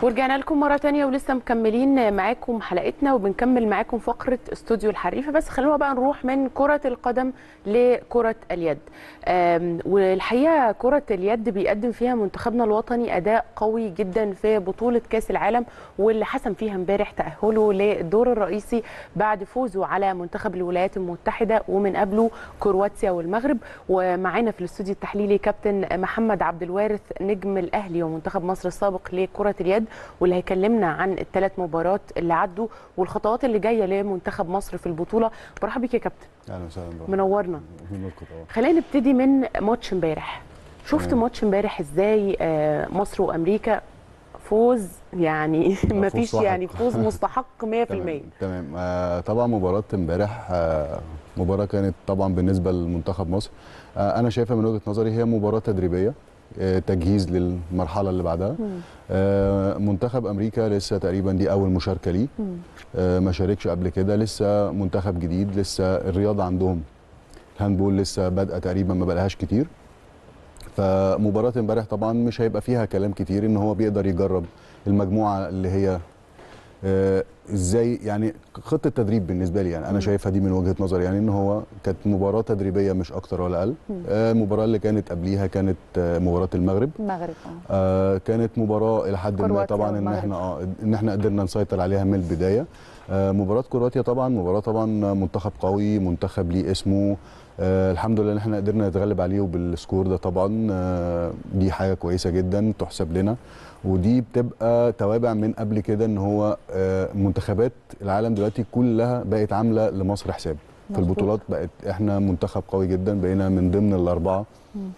ورجعنا لكم مرة تانية ولسه مكملين معاكم حلقتنا وبنكمل معاكم فقرة استوديو الحريفة بس خلونا بقى نروح من كرة القدم لكرة اليد آم، والحقيقة كرة اليد بيقدم فيها منتخبنا الوطني أداء قوي جدا في بطولة كأس العالم واللي حسم فيها امبارح تأهله للدور الرئيسي بعد فوزه على منتخب الولايات المتحدة ومن قبله كرواتيا والمغرب ومعانا في الاستوديو التحليلي كابتن محمد عبد الوارث نجم الأهلي ومنتخب مصر السابق لكرة اليد واللي هيكلمنا عن الثلاث مباريات اللي عدوا والخطوات اللي جايه لمنتخب مصر في البطوله برحب بيك يا كابتن اهلا وسهلا بقى. منورنا منوركم طبعا خلينا نبتدي من ماتش امبارح شفت تمام. ماتش امبارح ازاي آه، مصر وامريكا فوز يعني ما فيش ساحق. يعني فوز مستحق 100% تمام تمام آه طبعا مباراه امبارح آه مباراه كانت طبعا بالنسبه لمنتخب مصر آه انا شايفها من وجهه نظري هي مباراه تدريبيه آه تجهيز للمرحله اللي بعدها آه منتخب امريكا لسه تقريبا دي اول مشاركه ليه آه ما شاركش قبل كده لسه منتخب جديد لسه الرياضه عندهم الهاندبول لسه بادئه تقريبا ما بقالهاش كتير فمباراه امبارح طبعا مش هيبقى فيها كلام كتير ان هو بيقدر يجرب المجموعه اللي هي آه، ازاي يعني خطه تدريب بالنسبه لي يعني انا شايفها دي من وجهه نظري يعني ان هو كانت مباراه تدريبيه مش اكتر ولا اقل آه، المباراه اللي كانت قبليها كانت آه، مباراه المغرب المغرب اه آه كانت مباراه الى حد ما كرواتيا طبعا ان والمغرب. احنا اه ان احنا قدرنا نسيطر عليها من البدايه آه مباراه كرواتيا طبعا مباراه طبعا منتخب قوي منتخب ليه اسمه آه الحمد لله ان احنا قدرنا نتغلب عليه وبالسكور ده طبعا آه دي حاجه كويسه جدا تحسب لنا ودي بتبقى توابع من قبل كده ان هو آه منتخبات العالم دلوقتي كلها بقت عامله لمصر حساب في مظبوط. البطولات بقت احنا منتخب قوي جدا بقينا من ضمن الاربعه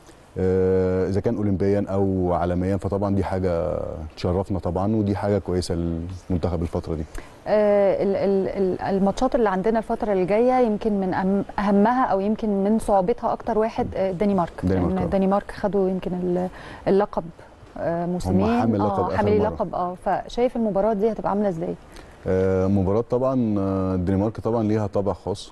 آه، اذا كان اولمبيا او عالميا فطبعا دي حاجه تشرفنا طبعا ودي حاجه كويسه للمنتخب الفتره دي آه، ال- ال- ال- الماتشات اللي عندنا الفترة اللي جاية يمكن من أهم- أهمها أو يمكن من صعوبتها أكتر واحد آه، الدنمارك الدنمارك، لأن آه. الدنمارك خدوا يمكن ال- اللقب آه، موسمين حامل لقب اه آخر حاملين مرة. لقب اه فشايف المباراة دي هتبقى عاملة ازاي؟ آه، مباراه طبعا آه، الدنمارك طبعا ليها طابع خاص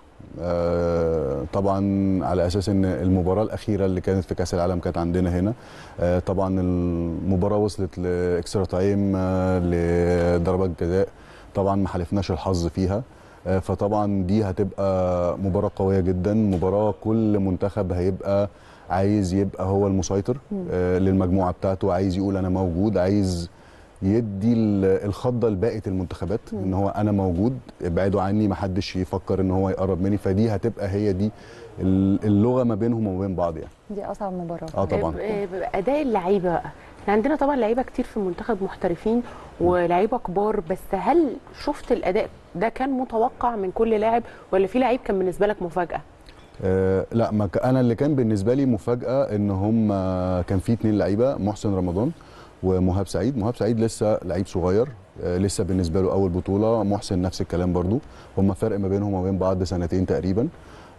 آه، طبعا على اساس ان المباراه الاخيره اللي كانت في كاس العالم كانت عندنا هنا آه، طبعا المباراه وصلت لاكسترا تايم آه، لضربات جزاء طبعا ما حالفناش الحظ فيها آه، فطبعا دي هتبقى مباراه قويه جدا مباراه كل منتخب هيبقى عايز يبقى هو المسيطر آه، للمجموعه بتاعته عايز يقول انا موجود عايز يدي ال- الخضه لباقيه المنتخبات ان هو انا موجود ابعدوا عني ما حدش يفكر ان هو يقرب مني فدي هتبقى هي دي ال- اللغه ما بينهم وما بين بعض يعني دي أصعب مباراة اه طبعا آه، آه، اداء اللعيبه بقى احنا عندنا طبعا لعيبه كتير في المنتخب محترفين ولعيبه كبار بس هل شفت الاداء ده كان متوقع من كل لاعب ولا في لعيب كان بالنسبه لك مفاجاه آه لا ما ك- انا اللي كان بالنسبه لي مفاجاه ان هم كان في اتنين لعيبه محسن رمضان ومهاب سعيد مهاب سعيد لسه لعيب صغير آه لسه بالنسبه له اول بطوله محسن نفس الكلام برضو هم فرق ما بينهم وما بين بعض سنتين تقريبا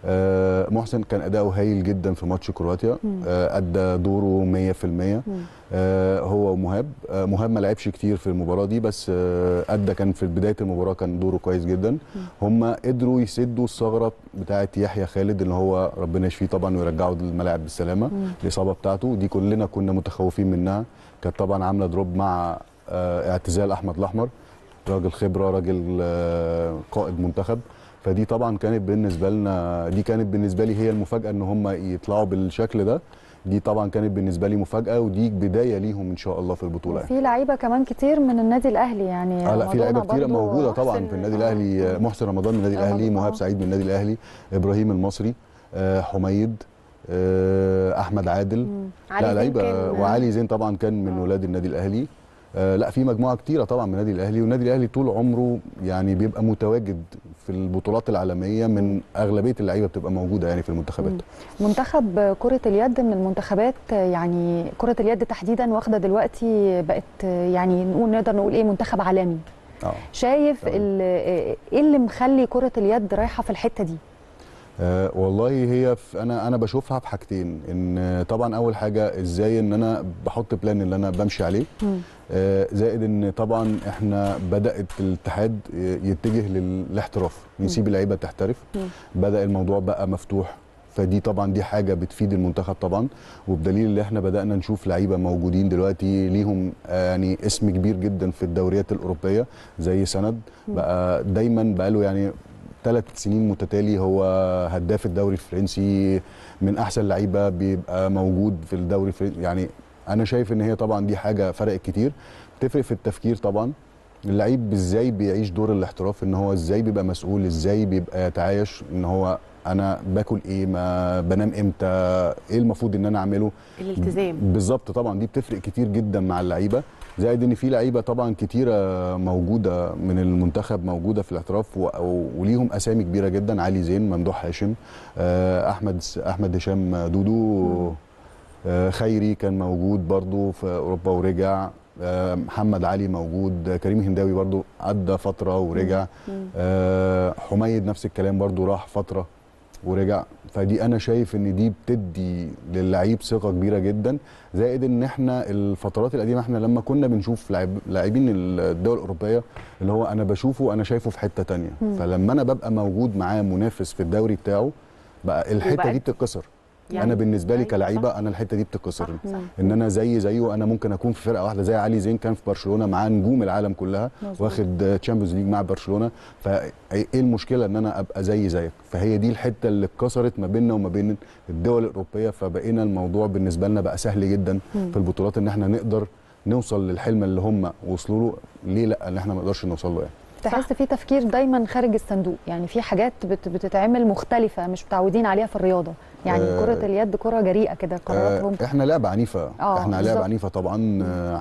آه محسن كان اداؤه هايل جدا في ماتش كرواتيا آه ادى دوره 100% آه هو ومهاب آه مهاب ما لعبش كتير في المباراه دي بس آه ادى كان في بدايه المباراه كان دوره كويس جدا هم قدروا يسدوا الثغره بتاعه يحيى خالد اللي هو ربنا يشفيه طبعا ويرجعه للملاعب بالسلامه الاصابه بتاعته دي كلنا كنا متخوفين منها كانت طبعا عامله دروب مع آه اعتزال احمد الاحمر راجل خبره راجل آه قائد منتخب فدي طبعا كانت بالنسبه لنا دي كانت بالنسبه لي هي المفاجاه ان هم يطلعوا بالشكل ده دي طبعا كانت بالنسبه لي مفاجاه ودي بدايه ليهم ان شاء الله في البطوله يعني. في لعيبة كمان كتير من النادي الأهلي يعني اه لا في لعيبه رمضان كتير برضو موجوده طبعا محسن- في النادي آه. الاهلي آه، محسن رمضان من النادي الاهلي رمضان، مهاب آه. سعيد من النادي الاهلي ابراهيم المصري آه، حميد آه، احمد عادل علي لا زين لعيبه كان- وعلي زين طبعا كان من آه. ولاد النادي الاهلي آه، لا في مجموعه كتيره طبعا من النادي الاهلي والنادي الاهلي طول عمره يعني بيبقى متواجد في البطولات العالميه من اغلبيه اللعيبه بتبقى موجوده يعني في المنتخبات منتخب كرة اليد من المنتخبات يعني كرة اليد تحديدا واخدة دلوقتي بقت يعني نقول نقدر نقول ايه منتخب عالمي اه شايف تمام. ال- ايه اللي مخلي كرة اليد رايحة في الحتة دي أه والله هي في انا انا بشوفها في حاجتين ان طبعا اول حاجه ازاي ان انا بحط بلان اللي انا بمشي عليه أه زائد ان طبعا احنا بدات الاتحاد يتجه للاحتراف يسيب اللعيبه تحترف بدا الموضوع بقى مفتوح فدي طبعا دي حاجه بتفيد المنتخب طبعا وبدليل ان احنا بدانا نشوف لعيبه موجودين دلوقتي ليهم آه، يعني اسم كبير جدا في الدوريات الاوروبيه زي سند بقى دايما بقى له يعني ثلاث سنين متتالي هو هداف الدوري الفرنسي من احسن لعيبه بيبقى موجود في الدوري الفرنسي يعني انا شايف ان هي طبعا دي حاجه فرقت كتير بتفرق في التفكير طبعا اللعيب ازاي بيعيش دور الاحتراف ان هو ازاي بيبقى مسؤول ازاي بيبقى يتعايش ان هو انا باكل ايه ما بنام امتى ايه المفروض ان انا اعمله الالتزام بالظبط طبعا دي بتفرق كتير جدا مع اللعيبه زائد ان في لعيبه طبعا كتيره موجوده من المنتخب موجوده في الاحتراف و- و- وليهم اسامي كبيره جدا علي زين ممدوح هاشم آه، احمد احمد هشام دودو آه، خيري كان موجود برضو في اوروبا ورجع آه، محمد علي موجود آه، كريم هنداوي برضو عدى فتره ورجع آه، حميد نفس الكلام برضو راح فتره ورجع فدي انا شايف ان دي بتدي للعيب ثقه كبيره جدا زائد ان احنا الفترات القديمه احنا لما كنا بنشوف لاعب لاعبين الدول الاوروبيه اللي هو انا بشوفه انا شايفه في حته تانية فلما انا ببقى موجود معاه منافس في الدوري بتاعه بقى الحته وبقى- دي بتتكسر يعني انا بالنسبه لي أيوة كلعيبه صح. انا الحته دي بتتكسر صح صح ان انا زي زيه انا ممكن اكون في فرقه واحده زي علي زين كان في برشلونه معاه نجوم العالم كلها مظبوط. واخد تشامبيونز ليج مع برشلونه فايه المشكله ان انا ابقى زي زيك فهي دي الحته اللي اتكسرت ما بيننا وما بين الدول الاوروبيه فبقينا الموضوع بالنسبه لنا بقى سهل جدا مم. في البطولات ان احنا نقدر نوصل للحلم اللي هم وصلوا له ليه لا ان احنا ما نقدرش نوصل له يعني تحس في تفكير دايما خارج الصندوق يعني في حاجات بت بتتعمل مختلفه مش متعودين عليها في الرياضه يعني آه، كره اليد كره جريئه كده قراراتهم آه، احنا لعبه عنيفه آه، احنا بالظبط. لعبه عنيفه طبعا آه،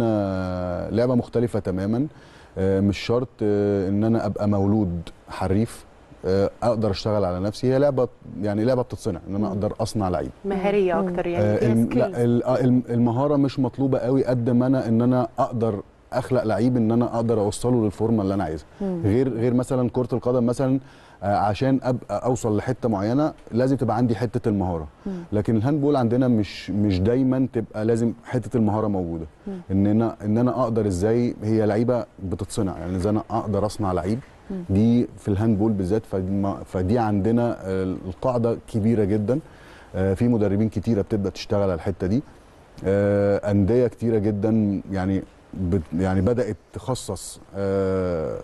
عندنا لعبه مختلفه تماما آه، مش شرط آه، ان انا ابقى مولود حريف آه، اقدر اشتغل على نفسي هي لعبه يعني لعبه بتتصنع ان انا اقدر اصنع لعيب مهاريه مم. اكتر آه، يعني فيها الم- لا skills. ال- آه، الم- المهاره مش مطلوبه قوي قد ما انا ان انا اقدر اخلق لعيب ان انا اقدر اوصله للفورمه اللي انا عايزها مم. غير غير مثلا كره القدم مثلا آه، عشان ابقى اوصل لحته معينه لازم تبقى عندي حته المهاره مم. لكن الهاندبول عندنا مش مش دايما تبقى لازم حته المهاره موجوده مم. ان انا ان انا اقدر ازاي هي لعيبه بتتصنع يعني ازاي انا اقدر اصنع لعيب مم. دي في الهاندبول بالذات فدي, فدي عندنا آه، القاعده كبيره جدا آه، في مدربين كتيره بتبدا تشتغل على الحته دي آه، انديه كتيره جدا يعني بت يعني بدات تخصص آه،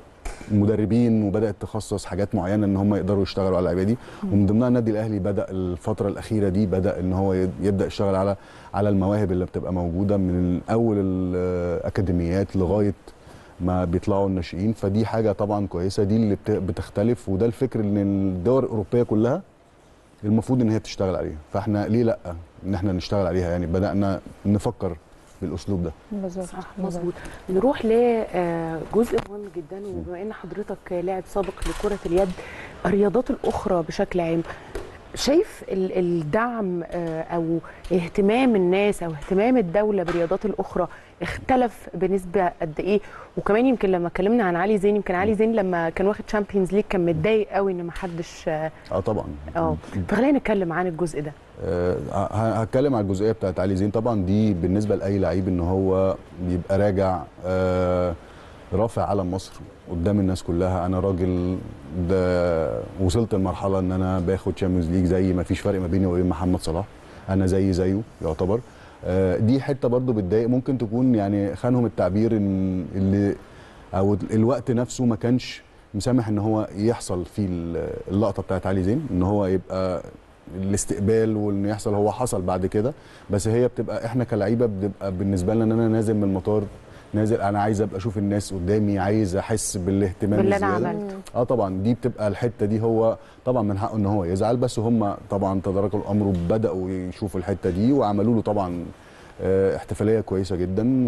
مدربين وبدات تخصص حاجات معينه ان هم يقدروا يشتغلوا على اللعيبه دي ومن ضمنها النادي الاهلي بدا الفتره الاخيره دي بدا ان هو يد- يبدا يشتغل على على المواهب اللي بتبقى موجوده من اول الاكاديميات لغايه ما بيطلعوا الناشئين فدي حاجه طبعا كويسه دي اللي بت- بتختلف وده الفكر ان الدول الاوروبيه كلها المفروض ان هي تشتغل عليها فاحنا ليه لا ان احنا نشتغل عليها يعني بدانا نفكر بالاسلوب ده بالظبط صح بالظبط. مظبوط نروح لجزء مهم جدا وبما ان حضرتك لاعب سابق لكره اليد الرياضات الاخرى بشكل عام شايف ال- الدعم آه، او اهتمام الناس او اهتمام الدوله بالرياضات الاخرى اختلف بنسبه قد ايه وكمان يمكن لما اتكلمنا عن علي زين يمكن علي زين لما كان واخد تشامبيونز ليج كان متضايق قوي ان ما حدش اه اه طبعا آه. فخلينا نتكلم عن الجزء ده آه، ه- هتكلم على الجزئيه بتاعت علي زين طبعا دي بالنسبه لاي لعيب ان هو يبقى راجع آه، رافع علم مصر قدام الناس كلها انا راجل ده وصلت لمرحله ان انا باخد تشامبيونز ليج زي ما فيش فرق ما بيني وبين محمد صلاح انا زي زيه يعتبر آه، دي حته برضو بتضايق ممكن تكون يعني خانهم التعبير ان اللي او الوقت نفسه ما كانش مسامح ان هو يحصل فيه اللقطه بتاعت علي زين ان هو يبقى الاستقبال وانه يحصل هو حصل بعد كده بس هي بتبقى احنا كلعيبه بتبقى بالنسبه لنا ان انا نازل من المطار نازل انا عايز ابقى اشوف الناس قدامي عايز احس بالاهتمام باللي انا الزيادة. عملته اه طبعا دي بتبقى الحته دي هو طبعا من حقه ان هو يزعل بس هم طبعا تداركوا الامر وبداوا يشوفوا الحته دي وعملوا له طبعا آه، احتفاليه كويسه جدا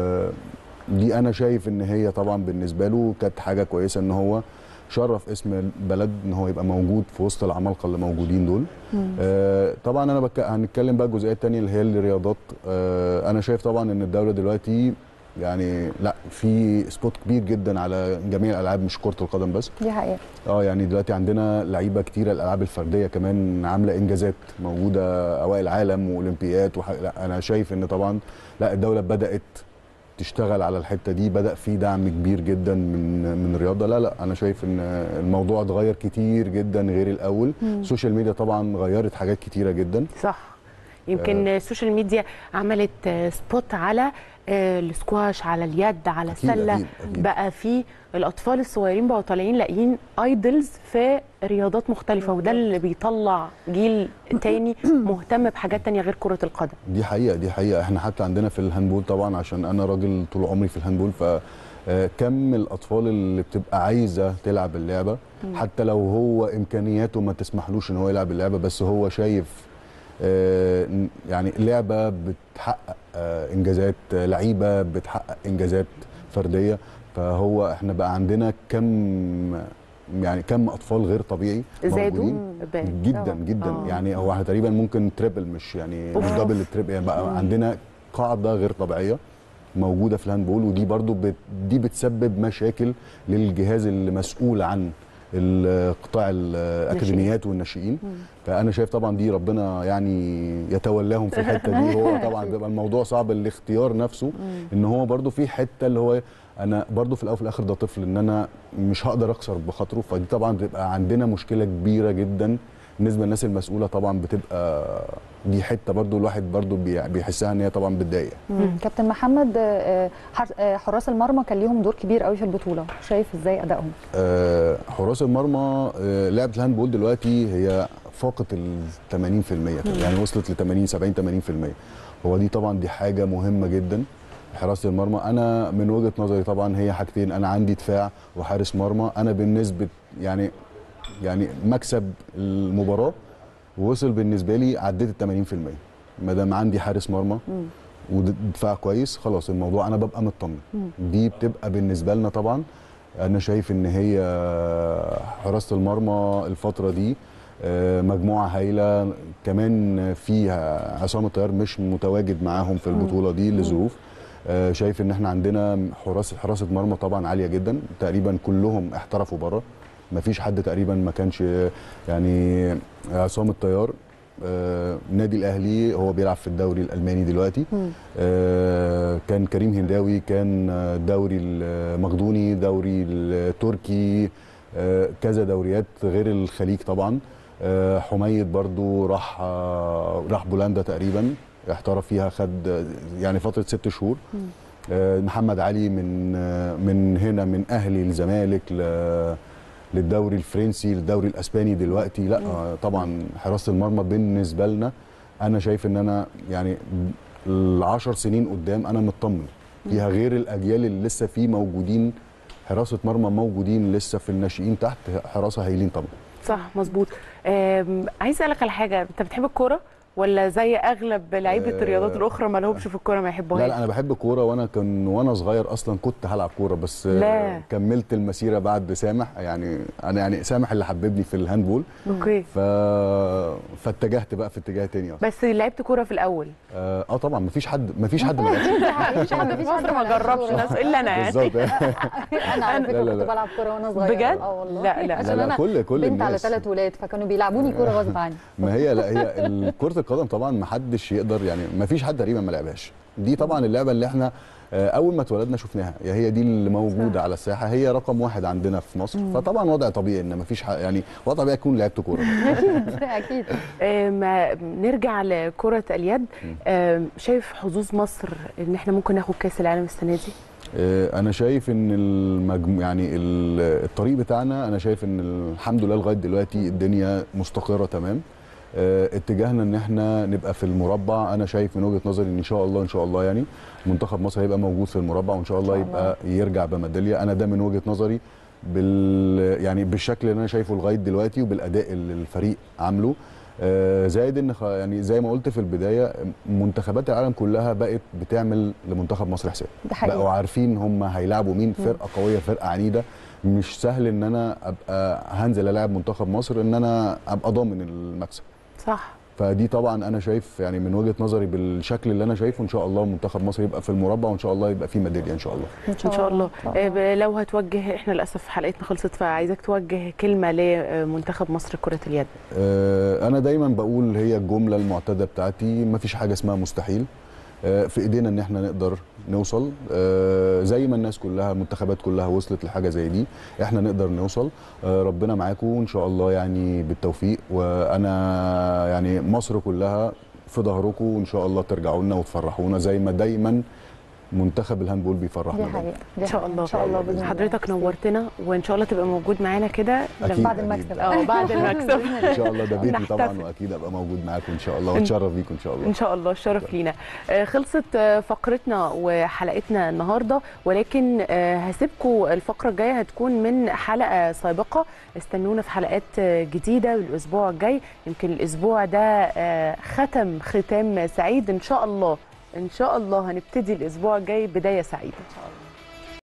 ودي انا شايف ان هي طبعا بالنسبه له كانت حاجه كويسه ان هو شرف اسم البلد ان هو يبقى موجود في وسط العمالقه اللي موجودين دول آه طبعا انا بك... هنتكلم بقى الجزئيه الثانيه اللي هي الرياضات آه انا شايف طبعا ان الدوله دلوقتي يعني لا في سبوت كبير جدا على جميع الالعاب مش كره القدم بس دي حقيقه اه يعني دلوقتي عندنا لعيبه كتيره الالعاب الفرديه كمان عامله انجازات موجوده اوائل العالم واولمبيات وح... لا انا شايف ان طبعا لا الدوله بدات تشتغل على الحته دي بدا في دعم كبير جدا من من الرياضه لا لا انا شايف ان الموضوع اتغير كتير جدا غير الاول السوشيال ميديا طبعا غيرت حاجات كتيره جدا صح يمكن السوشيال ميديا عملت آه، سبوت على آه، السكواش على اليد على أكيد، السله أكيد، أكيد. بقى في الاطفال الصغيرين بقوا طالعين لاقيين ايدلز في رياضات مختلفه وده اللي بيطلع جيل تاني مهتم بحاجات تانية غير كره القدم دي حقيقه دي حقيقه احنا حتى عندنا في الهاندبول طبعا عشان انا راجل طول عمري في الهاندبول ف آه، كم الاطفال اللي بتبقى عايزه تلعب اللعبه حتى لو هو امكانياته ما تسمحلوش ان هو يلعب اللعبه بس هو شايف آه، ن- يعني لعبه بتحقق آه، انجازات آه، لعيبه بتحقق انجازات فرديه فهو احنا بقى عندنا كم يعني كم اطفال غير طبيعي زادوا موجودين. بان. جدا طبعاً. جدا آه. يعني هو احنا تقريبا ممكن تريبل مش يعني مش أوف. دبل التريبل يعني بقى عندنا قاعده غير طبيعيه موجوده في الهاندبول ودي برضو بت دي بتسبب مشاكل للجهاز اللي مسؤول عن ال- قطاع الاكاديميات والناشئين فانا شايف طبعا دي ربنا يعني يتولاهم في الحته دي هو طبعا بيبقى الموضوع صعب الاختيار نفسه ان هو برضو في حته اللي هو انا برضو في الاول وفي الاخر ده طفل ان انا مش هقدر اكسر بخاطره فدي طبعا بتبقى عندنا مشكله كبيره جدا بالنسبه للناس المسؤوله طبعا بتبقى دي حته برضو الواحد برضو بي- بيحسها ان هي طبعا بتضايق مم. كابتن محمد آه، حر- آه، حراس المرمى كان ليهم دور كبير قوي في البطوله شايف ازاي ادائهم آه، حراس المرمى آه، لعبه الهاندبول دلوقتي هي فاقت ال 80% كده، يعني وصلت ل 80 70 80% هو دي طبعا دي حاجه مهمه جدا حراسه المرمى انا من وجهه نظري طبعا هي حاجتين انا عندي دفاع وحارس مرمى انا بالنسبه يعني يعني مكسب المباراه وصل بالنسبه لي عديت ال 80% ما دام عندي حارس مرمى ودفاع كويس خلاص الموضوع انا ببقى مطمن دي بتبقى بالنسبه لنا طبعا انا شايف ان هي حراسه المرمى الفتره دي آه، مجموعه هايله كمان فيها عصام الطيار مش متواجد معاهم في البطوله دي لظروف آه، شايف ان احنا عندنا حراسه حراسه مرمى طبعا عاليه جدا تقريبا كلهم احترفوا بره ما فيش حد تقريبا ما كانش يعني عصام الطيار آه، نادي الاهلي هو بيلعب في الدوري الالماني دلوقتي آه، كان كريم هنداوي كان آه، الدوري المقدوني دوري التركي آه، كذا دوريات غير الخليج طبعا آه، حميد برضو راح آه، راح بولندا تقريبا احترف فيها خد آه، يعني فتره ست شهور آه، محمد علي من آه، من هنا من اهلي الزمالك ل- للدوري الفرنسي للدوري الاسباني دلوقتي لا آه، طبعا حراسه المرمى بالنسبه لنا انا شايف ان انا يعني العشر سنين قدام انا مطمن فيها غير الاجيال اللي لسه في موجودين حراسه مرمى موجودين لسه في الناشئين تحت حراسه هايلين طبعا صح مظبوط آم، عايز اسالك على حاجه انت بتحب الكوره ولا زي اغلب لعيبه آه، الرياضات الاخرى ما لهمش في الكوره ما يحبوهاش لا لا انا بحب الكوره وانا كان وانا صغير اصلا كنت هلعب كوره بس لا. كملت المسيره بعد سامح يعني انا يعني سامح اللي حببني في الهاندبول اوكي ف... فاتجهت بقى في اتجاه تاني اصلا بس لعبت كوره في الاول اه آه طبعا مفيش حد مفيش حد ما لعبش مفيش حد في مصر ما جربش ناس الا انا يعني بالظبط انا على لا، فكره لا، كنت لا. بلعب كوره وانا صغيره بجد؟ اه والله لا، لا. عشان لا، لا، انا كل- كل بنت على الناس. ثلاث ولاد فكانوا بيلعبوني كوره غصب عني ما هي لا هي ال- كرة القدم طبعا ما حدش يقدر يعني ما فيش حد تقريبا ما لعبهاش دي طبعا اللعبة اللي احنا آه، أول ما اتولدنا شفناها يا هي دي اللي موجودة على الساحة هي رقم واحد عندنا في مصر فطبعا وضع طبيعي إن ما فيش ح- يعني وضع طبيعي تكون لعبت كورة اكيد اكيد آم، نرجع لكره اليد آم، شايف حظوظ مصر ان احنا ممكن ناخد كاس العالم السنه دي آه، انا شايف ان المجمو يعني ال- الطريق بتاعنا انا شايف ان الحمد لله لغايه دلوقتي الدنيا مستقره تمام آه، اتجاهنا ان احنا نبقى في المربع انا شايف من وجهه نظري ان ان شاء الله ان شاء الله يعني منتخب مصر هيبقى موجود في المربع وان شاء الله إن شاء الله. يبقى يرجع بميداليه انا ده من وجهه نظري بال يعني بالشكل اللي انا شايفه لغايه دلوقتي وبالاداء اللي الفريق عامله آه، زائد ان خ- يعني زي ما قلت في البدايه منتخبات العالم كلها بقت بتعمل لمنتخب مصر حساب ده حقيقي. بقوا عارفين هم هيلعبوا مين فرقه قويه فرقه عنيده مش سهل ان انا ابقى هنزل العب منتخب مصر ان انا ابقى ضامن المكسب صح فدي طبعا انا شايف يعني من وجهه نظري بالشكل اللي انا شايفه ان شاء الله منتخب مصر يبقى في المربع وان شاء الله يبقى فيه ميداليه ان شاء الله ان شاء الله آه، ب- لو هتوجه احنا للاسف حلقتنا خلصت فعايزك توجه كلمه لمنتخب مصر كره اليد آه، انا دايما بقول هي الجمله المعتاده بتاعتي ما فيش حاجه اسمها مستحيل آه، في ايدينا ان احنا نقدر نوصل آه، زي ما الناس كلها المنتخبات كلها وصلت لحاجه زي دي احنا نقدر نوصل آه، ربنا معاكم وان شاء الله يعني بالتوفيق وانا يعني مصر كلها في ظهركم وان شاء الله ترجعوا لنا وتفرحونا زي ما دايما منتخب الهاندبول بيفرحنا دي دايما. حقيقه دي ان شاء حقيقة. الله ان شاء الله باذن الله حضرتك نورتنا وان شاء الله تبقى موجود معانا كده أكيد. بعد المكسب اه بعد المكسب ان شاء الله ده بيتي نحتفل. طبعا واكيد ابقى موجود معاكم ان شاء الله إن- واتشرف بيكم ان شاء الله ان شاء الله الشرف لينا آه، خلصت آه، فقرتنا وحلقتنا النهارده ولكن آه، هسيبكم الفقره الجايه هتكون من حلقه سابقه استنونا في حلقات آه، جديده الاسبوع الجاي يمكن الاسبوع ده آه، ختم ختام سعيد ان شاء الله ان شاء الله هنبتدي الاسبوع الجاي بدايه سعيده ان شاء الله